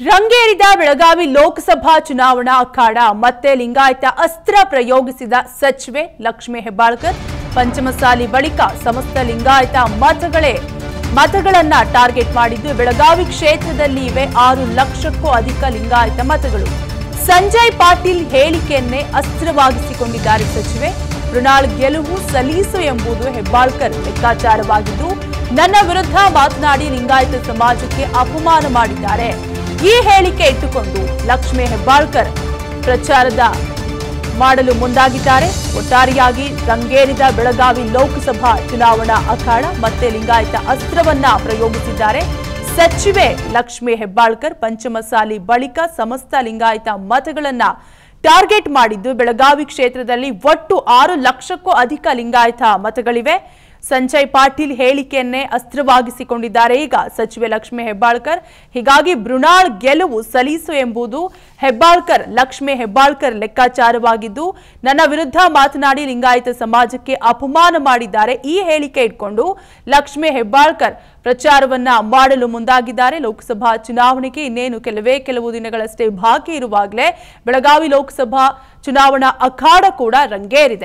ರಂಗೇರಿದ ಬೆಳಗಾವಿ ಲೋಕಸಭಾ ಚುನಾವಣಾ ಅಖಾಡ ಮತ್ತೆ ಲಿಂಗಾಯತ ಅಸ್ತ್ರ ಪ್ರಯೋಗಿಸಿದ ಸಚಿವೆ ಲಕ್ಷ್ಮೀ ಹೆಬ್ಬಾಳ್ಕರ್ ಪಂಚಮಸಾಲಿ ಬಳಿಕ ಸಮಸ್ತ ಲಿಂಗಾಯತ ಮತಗಳೇ ಮತಗಳನ್ನ ಟಾರ್ಗೆಟ್ ಮಾಡಿದ್ದು ಬೆಳಗಾವಿ ಕ್ಷೇತ್ರದಲ್ಲಿ ಇವೆ ಆರು ಲಕ್ಷಕ್ಕೂ ಅಧಿಕ ಲಿಂಗಾಯತ ಮತಗಳು ಸಂಜಯ್ ಪಾಟೀಲ್ ಹೇಳಿಕೆಯನ್ನೇ ಅಸ್ತ್ರವಾಗಿಸಿಕೊಂಡಿದ್ದಾರೆ ಸಚಿವೆ ಮೃಣಾಲ್ ಗೆಲುವು ಸಲೀಸು ಎಂಬುದು ಹೆಬ್ಬಾಳ್ಕರ್ ಲೆಕ್ಕಾಚಾರವಾಗಿದ್ದು ನನ್ನ ವಿರುದ್ಧ ಮಾತನಾಡಿ ಲಿಂಗಾಯತ ಸಮಾಜಕ್ಕೆ ಅಪಮಾನ ಮಾಡಿದ್ದಾರೆ ಈ ಹೇಳಿಕೆ ಇಟ್ಟುಕೊಂಡು ಲಕ್ಷ್ಮೀ ಹೆಬ್ಬಾಳ್ಕರ್ ಪ್ರಚಾರದ ಮಾಡಲು ಮುಂದಾಗಿದ್ದಾರೆ ಒಟ್ಟಾರೆಯಾಗಿ ರಂಗೇರಿದ ಬೆಳಗಾವಿ ಲೋಕಸಭಾ ಚುನಾವಣಾ ಅಖಾಡ ಮತ್ತೆ ಲಿಂಗಾಯತ ಅಸ್ತ್ರವನ್ನ ಪ್ರಯೋಗಿಸಿದ್ದಾರೆ ಸಚಿವೆ ಲಕ್ಷ್ಮೀ ಹೆಬ್ಬಾಳ್ಕರ್ ಪಂಚಮಸಾಲಿ ಬಳಿಕ ಸಮಸ್ತ ಲಿಂಗಾಯತ ಮತಗಳನ್ನ ಟಾರ್ಗೆಟ್ ಮಾಡಿದ್ದು ಬೆಳಗಾವಿ ಕ್ಷೇತ್ರದಲ್ಲಿ ಒಟ್ಟು ಆರು ಲಕ್ಷಕ್ಕೂ ಅಧಿಕ ಲಿಂಗಾಯತ ಮತಗಳಿವೆ ಸಂಜಯ್ ಪಾಟೀಲ್ ಹೇಳಿಕೆಯನ್ನೇ ಅಸ್ತ್ರವಾಗಿಸಿಕೊಂಡಿದ್ದಾರೆ ಈಗ ಸಚಿವೆ ಲಕ್ಷ್ಮೀ ಹೆಬ್ಬಾಳ್ಕರ್ ಹೀಗಾಗಿ ಮೃಣಾಲ್ ಗೆಲುವು ಸಲೀಸು ಎಂಬುದು ಹೆಬ್ಬಾಳ್ಕರ್ ಲಕ್ಷ್ಮೀ ಹೆಬ್ಬಾಳ್ಕರ್ ಲೆಕ್ಕಾಚಾರವಾಗಿದ್ದು ನನ್ನ ವಿರುದ್ಧ ಮಾತನಾಡಿ ಲಿಂಗಾಯತ ಸಮಾಜಕ್ಕೆ ಅಪಮಾನ ಮಾಡಿದ್ದಾರೆ ಈ ಹೇಳಿಕೆ ಇಟ್ಕೊಂಡು ಲಕ್ಷ್ಮೀ ಹೆಬ್ಬಾಳ್ಕರ್ ಪ್ರಚಾರವನ್ನ ಮಾಡಲು ಮುಂದಾಗಿದ್ದಾರೆ ಲೋಕಸಭಾ ಚುನಾವಣೆಗೆ ಇನ್ನೇನು ಕೆಲವೇ ಕೆಲವು ದಿನಗಳಷ್ಟೇ ಬಾಕಿ ಇರುವಾಗಲೇ ಬೆಳಗಾವಿ ಲೋಕಸಭಾ ಚುನಾವಣಾ ಅಖಾಡ ಕೂಡ ರಂಗೇರಿದೆ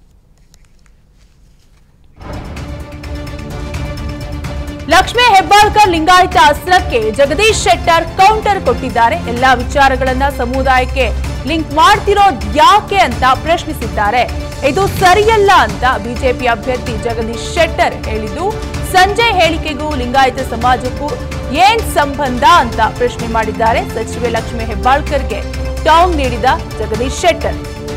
ಲಕ್ಷ್ಮೀ ಹೆಬ್ಬಾಳ್ಕರ್ ಲಿಂಗಾಯತ ಅಸ್ತ್ರಕ್ಕೆ ಜಗದೀಶ್ ಶೆಟ್ಟರ್ ಕೌಂಟರ್ ಕೊಟ್ಟಿದ್ದಾರೆ ಎಲ್ಲಾ ವಿಚಾರಗಳನ್ನ ಸಮುದಾಯಕ್ಕೆ ಲಿಂಕ್ ಮಾಡ್ತಿರೋದ್ ಯಾಕೆ ಅಂತ ಪ್ರಶ್ನಿಸಿದ್ದಾರೆ ಇದು ಸರಿಯಲ್ಲ ಅಂತ ಬಿಜೆಪಿ ಅಭ್ಯರ್ಥಿ ಜಗದೀಶ್ ಶೆಟ್ಟರ್ ಹೇಳಿದ್ದು ಸಂಜಯ್ ಹೇಳಿಕೆಗೂ ಲಿಂಗಾಯತ ಸಮಾಜಕ್ಕೂ ಏನ್ ಸಂಬಂಧ ಅಂತ ಪ್ರಶ್ನೆ ಮಾಡಿದ್ದಾರೆ ಸಚಿವೆ ಲಕ್ಷ್ಮೀ ಹೆಬ್ಬಾಳ್ಕರ್ಗೆ ಟಾಂಗ್ ನೀಡಿದ ಜಗದೀಶ್ ಶೆಟ್ಟರ್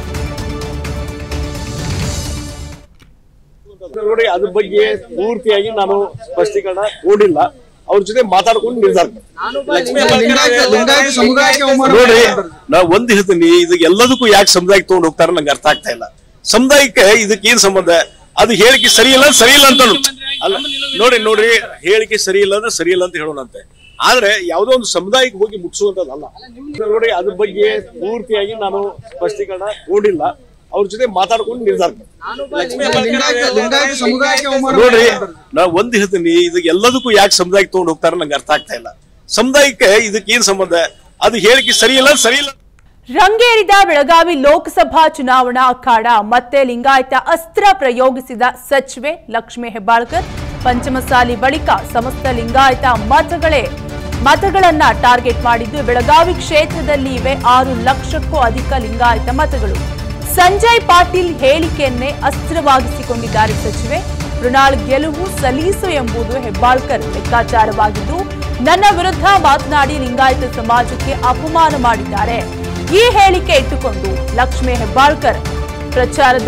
ನೋಡಿ ಅದ್ರ ಬಗ್ಗೆ ಪೂರ್ತಿಯಾಗಿ ನಾನು ಸ್ಪಷ್ಟೀಕರಣ ಕೊಡಿಲ್ಲ ಅವ್ರ ಜೊತೆ ಮಾತಾಡ್ಕೊಂಡು ನಿರ್ಧಾರ ಮಾಡ್ತೀನಿ. ಲಿಂಗಾಯತ ಲಿಂಗಾಯತ ಸಮುದಾಯಕ್ಕೆ ಅವಮಾನ ನೋಡ್ರಿ ಮಾಡ್ತಾರೆ. ನಾ ಒಂದ್ ಹೇಳ್ತೀನಿ ಇದು ಎಲ್ಲದಕ್ಕೂ ಯಾಕೆ ಸಮುದಾಯಕ್ಕೆ ತಗೊಂಡು ಹೋಗ್ತಾರ ನಂಗೆ ಅರ್ಥ ಆಗ್ತಾ ಇಲ್ಲ ಸಮುದಾಯಕ್ಕೆ ಇದಕ್ಕೆ ಏನ್ ಸಂಬಂಧ ಅದು ಹೇಳಿಕೆ ಸರಿ ಇಲ್ಲ ಸರಿ ಇಲ್ಲ ಅಂತ ಅಲ್ಲ ನೋಡಿ ನೋಡ್ರಿ ಹೇಳಿಕೆ ಸರಿ ಇಲ್ಲ ಅಂದ್ರೆ ಸರಿ ಇಲ್ಲ ಅಂತ ಹೇಳೋಣಂತೆ ಆದ್ರೆ ಯಾವ್ದೋ ಒಂದು ಸಮುದಾಯಕ್ಕೆ ಹೋಗಿ ಮುಟ್ಸುವಂತದ್ದಲ್ಲ ನೋಡಿ ಅದ್ರ ಬಗ್ಗೆ ಪೂರ್ತಿಯಾಗಿ ನಾನು ಸ್ಪಷ್ಟೀಕರಣ ಕೊಡಿಲ್ಲ ಅವ್ರ ಜೊತೆ ಮಾತಾಡ್ಕೊಂಡು ನಿರ್ಧಾರ ಮಾಡ್ತೀನಿ. ಲಿಂಗಾಯತ ಲಿಂಗಾಯತ ಸಮುದಾಯಕ್ಕೆ ಅವಮಾನ ನೋಡ್ರಿ ಮಾಡ್ತಾರೆ. ನಾ ಒಂದ್ ಹೇಳ್ತೀನಿ ಇದು ಎಲ್ಲದಕ್ಕೂ ಯಾಕೆ ಸಮುದಾಯಕ್ಕೆ ತಗೊಂಡು ಹೋಗ್ತಾರ ನಂಗೆ ಅರ್ಥ ಆಗ್ತಾ ಇಲ್ಲ ಸಮುದಾಯಕ್ಕೆ ಇದಕ್ಕೆ ಏನ್ ಸಂಬಂಧ ಅದು ಹೇಳಿಕೆ ಸರಿ ಇಲ್ಲ ಸರಿ ಇಲ್ಲ ರಂಗೇರಿದ ಬೆಳಗಾವಿ ಲೋಕಸಭಾ ಚುನಾವಣಾ ಅಖಾಡ ಮತ್ತೆ ಲಿಂಗಾಯತ ಅಸ್ತ್ರ ಪ್ರಯೋಗಿಸಿದ ಸಚಿವೆ ಲಕ್ಷ್ಮೀ ಹೆಬ್ಬಾಳ್ಕರ್ ಪಂಚಮಸಾಲಿ ಬಳಿಕ ಸಮಸ್ತ ಲಿಂಗಾಯತ ಮತಗಳೇ ಮತಗಳನ್ನ ಟಾರ್ಗೆಟ್ ಮಾಡಿದ್ದು ಬೆಳಗಾವಿ ಕ್ಷೇತ್ರದಲ್ಲಿ ಇವೆ ಆರು ಲಕ್ಷಕ್ಕೂ ಅಧಿಕ ಲಿಂಗಾಯತ ಮತಗಳು ಸಂಜಯ್ ಪಾಟೀಲ್ ಹೇಳಿಕೆಯನ್ನೇ ಅಸ್ತ್ರವಾಗಿಸಿಕೊಂಡಿದ್ದಾರೆ ಸಚಿವೆ ಮೃಣಾಲ್ ಗೆಲುವು ಸಲೀಸು ಎಂಬುದು ಹೆಬ್ಬಾಳ್ಕರ್ ಲೆಕ್ಕಾಚಾರವಾಗಿದ್ದು ನನ್ನ ವಿರುದ್ಧ ಮಾತನಾಡಿ ಲಿಂಗಾಯತ ಸಮಾಜಕ್ಕೆ ಅಪಮಾನ ಮಾಡಿದ್ದಾರೆ ಈ ಹೇಳಿಕೆ ಇಟ್ಟುಕೊಂಡು ಲಕ್ಷ್ಮೀ ಹೆಬ್ಬಾಳ್ಕರ್ ಪ್ರಚಾರದ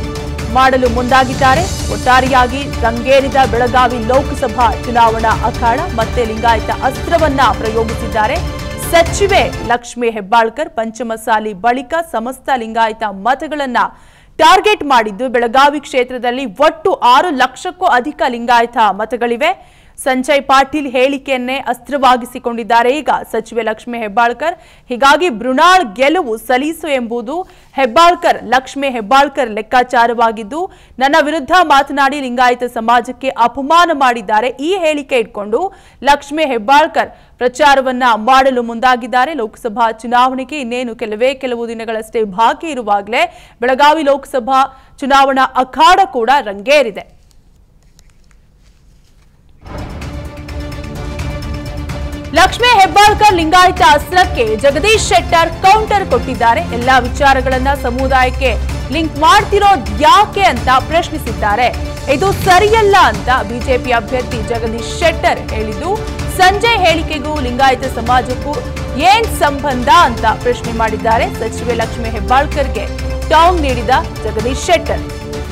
ಮಾಡಲು ಮುಂದಾಗಿದ್ದಾರೆ ಒಟ್ಟಾರೆಯಾಗಿ ರಂಗೇರಿದ ಬೆಳಗಾವಿ ಲೋಕಸಭಾ ಚುನಾವಣಾ ಅಖಾಡ ಮತ್ತೆ ಲಿಂಗಾಯತ ಅಸ್ತ್ರವನ್ನ ಪ್ರಯೋಗಿಸಿದ್ದಾರೆ ಸಚಿವೆ ಲಕ್ಷ್ಮೀ ಹೆಬ್ಬಾಳ್ಕರ್ ಪಂಚಮಸಾಲಿ ಬಳಿಕ ಸಮಸ್ತ ಲಿಂಗಾಯತ ಮತಗಳನ್ನ ಟಾರ್ಗೆಟ್ ಮಾಡಿದ್ದು ಬೆಳಗಾವಿ ಕ್ಷೇತ್ರದಲ್ಲಿ ಒಟ್ಟು ಆರು ಲಕ್ಷಕ್ಕೂ ಅಧಿಕ ಲಿಂಗಾಯತ ಮತಗಳಿವೆ ಸಂಜಯ್ ಪಾಟೀಲ್ ಹೇಳಿಕೆಯನ್ನೇ ಅಸ್ತ್ರವಾಗಿಸಿಕೊಂಡಿದ್ದಾರೆ ಈಗ ಸಚಿವೆ ಲಕ್ಷ್ಮೀ ಹೆಬ್ಬಾಳ್ಕರ್ ಹೀಗಾಗಿ ಮೃಣಾಲ್ ಗೆಲುವು ಸಲೀಸು ಎಂಬುದು ಹೆಬ್ಬಾಳ್ಕರ್ ಲಕ್ಷ್ಮೀ ಹೆಬ್ಬಾಳ್ಕರ್ ಲೆಕ್ಕಾಚಾರವಾಗಿದ್ದು ನನ್ನ ವಿರುದ್ಧ ಮಾತನಾಡಿ ಲಿಂಗಾಯತ ಸಮಾಜಕ್ಕೆ ಅಪಮಾನ ಮಾಡಿದ್ದಾರೆ ಈ ಹೇಳಿಕೆ ಇಟ್ಕೊಂಡು ಲಕ್ಷ್ಮೀ ಹೆಬ್ಬಾಳ್ಕರ್ ಪ್ರಚಾರವನ್ನ ಮಾಡಲು ಮುಂದಾಗಿದ್ದಾರೆ ಲೋಕಸಭಾ ಚುನಾವಣೆಗೆ ಇನ್ನೇನು ಕೆಲವೇ ಕೆಲವು ದಿನಗಳಷ್ಟೇ ಬಾಕಿ ಇರುವಾಗಲೇ ಬೆಳಗಾವಿ ಲೋಕಸಭಾ ಚುನಾವಣಾ ಅಖಾಡ ಕೂಡ ರಂಗೇರಿದೆ ಲಕ್ಷ್ಮೀ ಹೆಬ್ಬಾಳ್ಕರ್ ಲಿಂಗಾಯತ ಅಸ್ತ್ರಕ್ಕೆ ಜಗದೀಶ್ ಶೆಟ್ಟರ್ ಕೌಂಟರ್ ಕೊಟ್ಟಿದ್ದಾರೆ ಎಲ್ಲಾ ವಿಚಾರಗಳನ್ನ ಸಮುದಾಯಕ್ಕೆ ಲಿಂಕ್ ಮಾಡ್ತಿರೋದ್ ಯಾಕೆ ಅಂತ ಪ್ರಶ್ನಿಸಿದ್ದಾರೆ ಇದು ಸರಿಯಲ್ಲ ಅಂತ ಬಿಜೆಪಿ ಅಭ್ಯರ್ಥಿ ಜಗದೀಶ್ ಶೆಟ್ಟರ್ ಹೇಳಿದ್ದು ಸಂಜಯ್ ಹೇಳಿಕೆಗೂ ಲಿಂಗಾಯತ ಸಮಾಜಕ್ಕೂ ಏನ್ ಸಂಬಂಧ ಅಂತ ಪ್ರಶ್ನೆ ಮಾಡಿದ್ದಾರೆ ಸಚಿವೆ ಲಕ್ಷ್ಮೀ ಹೆಬ್ಬಾಳ್ಕರ್ಗೆ ಟಾಂಗ್ ನೀಡಿದ ಜಗದೀಶ್ ಶೆಟ್ಟರ್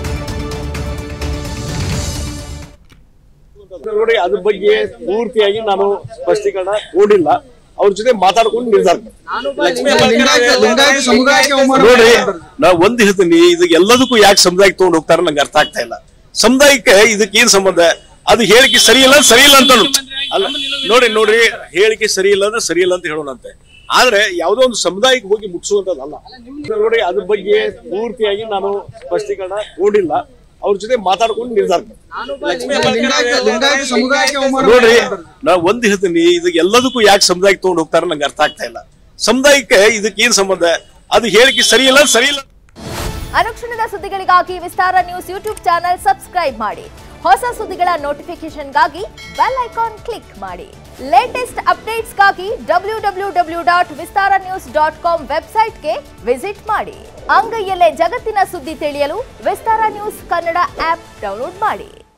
ನೋಡಿ ಅದ್ರ ಬಗ್ಗೆ ಪೂರ್ತಿಯಾಗಿ ನಾನು ಸ್ಪಷ್ಟೀಕರಣ ಕೊಡಿಲ್ಲ ಅವ್ರ ಜೊತೆ ಮಾತಾಡ್ಕೊಂಡು ನಿರ್ಧಾರ ಮಾಡ್ತೀನಿ. ಲಿಂಗಾಯತ ಲಿಂಗಾಯತ ಸಮುದಾಯಕ್ಕೆ ಅವಮಾನ ನೋಡ್ರಿ ಮಾಡ್ತಾರೆ. ನಾ ಒಂದ್ ಹೇಳ್ತೀನಿ ಇದು ಎಲ್ಲದಕ್ಕೂ ಯಾಕೆ ಸಮುದಾಯಕ್ಕೆ ತಗೊಂಡು ಹೋಗ್ತಾರ ನಂಗೆ ಅರ್ಥ ಆಗ್ತಾ ಇಲ್ಲ ಸಮುದಾಯಕ್ಕೆ ಇದಕ್ಕೆ ಏನ್ ಸಂಬಂಧ ಅದು ಹೇಳಿಕೆ ಸರಿ ಇಲ್ಲ ಸರಿ ಇಲ್ಲ ಅಂತ ಅಲ್ಲ ನೋಡಿ ನೋಡ್ರಿ ಹೇಳಿಕೆ ಸರಿ ಇಲ್ಲ ಅಂದ್ರೆ ಸರಿ ಇಲ್ಲ ಅಂತ ಹೇಳೋಣಂತೆ ಆದ್ರೆ ಯಾವ್ದೋ ಒಂದು ಸಮುದಾಯಕ್ಕೆ ಹೋಗಿ ಮುಟ್ಸುವಂತದ್ದಲ್ಲ ನೋಡಿ ಅದ್ರ ಬಗ್ಗೆ ಪೂರ್ತಿಯಾಗಿ ನಾನು ಸ್ಪಷ್ಟೀಕರಣ ಕೊಡಿಲ್ಲ ಅವ್ರ ಜೊತೆ ಮಾತಾಡ್ಕೊಂಡು ನಿರ್ಧಾರ ಮಾಡ್ತಾರೆ. ಲಿಂಗಾಯತ ಲಿಂಗಾಯತ ಸಮುದಾಯಕ್ಕೆ ಅವಮಾನ ನೋಡ್ರಿ ನಾ ಒಂದ್ ಹೇಳ್ತೀನಿ ಇದು ಎಲ್ಲದಕ್ಕೂ ಯಾಕೆ ಸಮುದಾಯಕ್ಕೆ ತಗೊಂಡು ಹೋಗ್ತಾರ ನಂಗೆ ಅರ್ಥ ಆಗ್ತಾ ಇಲ್ಲ ಸಮುದಾಯಕ್ಕೆ ಇದಕ್ಕೆ ಏನ್ ಸಂಬಂಧ ಅದು ಹೇಳಿಕೆ ಸರಿ ಇಲ್ಲ ಸರಿ ಇಲ್ಲ ಅನುಕ್ಷಣದ ಸುದ್ದಿಗಳಿಗಾಗಿ Vistara news YouTube channel subscribe ಮಾಡಿ ಹೊಸ ಸುದ್ದಿಗಳ ನೋಟಿಫಿಕೇಶನ್ಗಾಗಿ ಬೆಲ್ ಐಕಾನ್ ಕ್ಲಿಕ್ ಮಾಡಿ ಲೇಟೆಸ್ಟ್ ಅಪ್ಡೇಟ್ಸ್ಗಾಗಿ W W W dot Vistara news dot com ವೆಬ್ಸೈಟ್ಗೆ ವಿಸಿಟ್ ಮಾಡಿ ಅಂಗೈಯಲ್ಲೇ ಜಗತ್ತಿನ ಸುದ್ದಿ ತಿಳಿಯಲು Vistara news Kannada app download ಮಾಡಿ